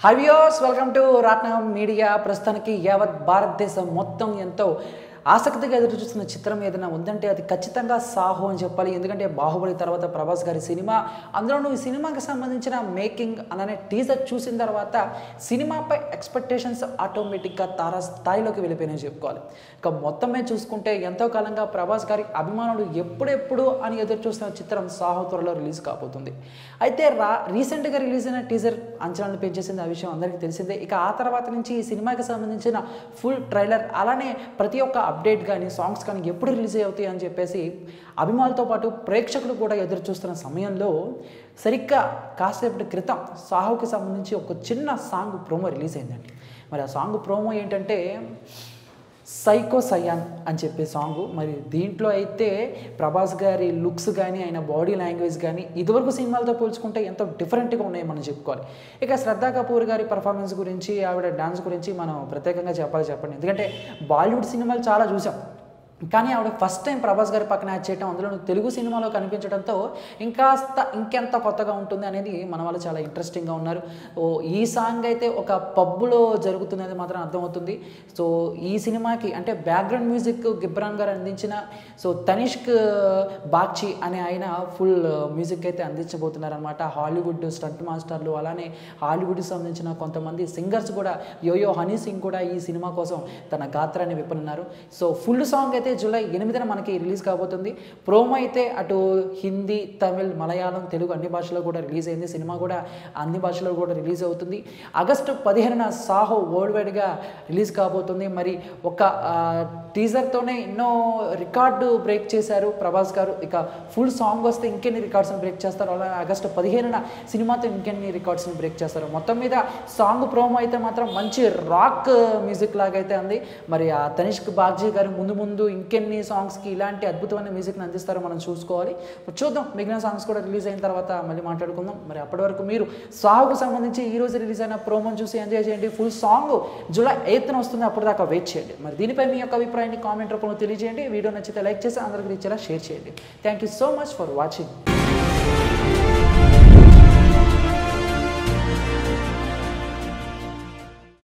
హవియోస్ welcome to Ratnam media ప్రస్తుతానికి యావత్ భారతదేశం మొత్తం ఎంతో ఆసక్తిగా ఎదురు చూస్తున్న చిత్రం ఏదైనా ఉందంటే అది ఖచ్చితంగా సాహో అని చెప్పాలి ఎందుకంటే బాహుబలి తర్వాత ప్రభాస్ గారి సినిమా అందులోనూ ఈ సినిమాకి సంబంధించిన మేకింగ్ అలానే టీజర్ చూసిన తర్వాత సినిమాపై ఎక్స్పెక్టేషన్స్ ఆటోమేటిక్గా తారా స్థాయిలోకి వెళ్ళిపోయినాయి చెప్పుకోవాలి ఇక మొత్తమే చూసుకుంటే ఎంతో కాలంగా ప్రభాస్ గారి అభిమానులు ఎప్పుడెప్పుడు అని ఎదురు చూస్తున్న చిత్రం సాహో త్వరలో రిలీజ్ కాబోతుంది అయితే రా రీసెంట్గా రిలీజ్ అయిన టీజర్ అంచనాలను పెంచేసింది ఆ విషయం అందరికీ తెలిసిందే ఇక ఆ తర్వాత నుంచి ఈ సినిమాకి సంబంధించిన ఫుల్ ట్రైలర్ అలానే ప్రతి ఒక్క అప్డేట్ కానీ సాంగ్స్ కానీ ఎప్పుడు రిలీజ్ అవుతాయి అని చెప్పేసి అభిమానులతో పాటు ప్రేక్షకులు కూడా ఎదురు చూస్తున్న సమయంలో సరిగ్గా కాసేపటి క్రితం సాహుకి సంబంధించి ఒక చిన్న సాంగ్ ప్రోమో రిలీజ్ అయిందండి మరి ఆ సాంగ్ ప్రోమో ఏంటంటే సైకో సయాన్ అని చెప్పే సాంగ్ మరి దీంట్లో అయితే ప్రభాస్ గారి లుక్స్ కానీ ఆయన బాడీ లాంగ్వేజ్ కానీ ఇదివరకు సినిమాలతో పోల్చుకుంటే ఎంతో డిఫరెంట్గా ఉన్నాయి మనం చెప్పుకోవాలి ఇక శ్రద్ధా కపూర్ గారి పర్ఫార్మెన్స్ గురించి ఆవిడ డాన్స్ గురించి మనం ప్రత్యేకంగా చెప్పాలి చెప్పండి ఎందుకంటే బాలీవుడ్ సినిమాలు చాలా చూసాం కానీ ఆవిడ ఫస్ట్ టైం ప్రభాస్ గారి పక్కన యాడ్ చేయడం అందులో తెలుగు సినిమాలో కనిపించడంతో ఇంకాస్త ఇంకెంత కొత్తగా ఉంటుంది అనేది మన వాళ్ళు చాలా ఇంట్రెస్టింగ్గా ఉన్నారు ఓ ఈ సాంగ్ అయితే ఒక పబ్బులో జరుగుతున్నది మాత్రం అర్థమవుతుంది సో ఈ సినిమాకి అంటే బ్యాక్గ్రౌండ్ మ్యూజిక్ గిబ్రాన్ గారు అందించిన సో తనిష్క్ బాగ్చి అనే ఆయన ఫుల్ మ్యూజిక్ అయితే అందించబోతున్నారనమాట హాలీవుడ్ స్టంట్ మాస్టర్లు అలానే హాలీవుడ్కి సంబంధించిన కొంతమంది సింగర్స్ కూడా యోయో హనీ సింగ్ కూడా ఈ సినిమా కోసం తన గాత్రాన్ని విప్పనున్నారు సో ఫుల్ సాంగ్ అయితే జూలై ఎనిమిదిన మనకి రిలీజ్ కాబోతుంది ప్రోమో అయితే అటు హిందీ తమిళ్ మలయాళం తెలుగు అన్ని భాషలో కూడా రిలీజ్ అయింది సినిమా కూడా అన్ని భాషలో కూడా రిలీజ్ అవుతుంది ఆగస్టు పదిహేనున సాహో వరల్డ్ వైడ్గా రిలీజ్ కాబోతుంది మరి ఒక ఆ, టీజర్తోనే ఎన్నో రికార్డు బ్రేక్ చేశారు ప్రభాస్ గారు ఇక ఫుల్ సాంగ్ వస్తే ఇంకెన్ని రికార్డ్స్ని బ్రేక్ చేస్తారు అలాగే ఆగస్టు పదిహేనున సినిమాతో ఇంకెన్ని రికార్డ్స్ని బ్రేక్ చేస్తారు మొత్తం మీద సాంగ్ ప్రోమో అయితే మాత్రం మంచి రాక్ మ్యూజిక్ లాగా అయితే ఉంది మరి ఆ తనిష్క్ బాగ్జీ గారు ముందు ముందు ఇంకెన్ని సాంగ్స్కి ఇలాంటి అద్భుతమైన మ్యూజిక్ని అందిస్తారో మనం చూసుకోవాలి మరి చూద్దాం మిగిలిన సాంగ్స్ కూడా రిలీజ్ అయిన తర్వాత మళ్ళీ మాట్లాడుకుందాం మరి అప్పటి వరకు మీరు సాగుకు సంబంధించి ఈ రోజు రిలీజ్ అయిన ప్రోమోని చూసి ఎంజాయ్ చేయండి ఫుల్ సాంగ్ జూలై ఎయిత్న వస్తుంది అప్పుడు దాకా వెయిట్ చేయండి మరి దీనిపై మీ యొక్క అభిప్రాయాన్ని కామెంట్ రూపంలో తెలియజేయండి వీడియో నచ్చితే లైక్ చేసి అందరికి ఇచ్చేలా షేర్ చేయండి thank you so much for watching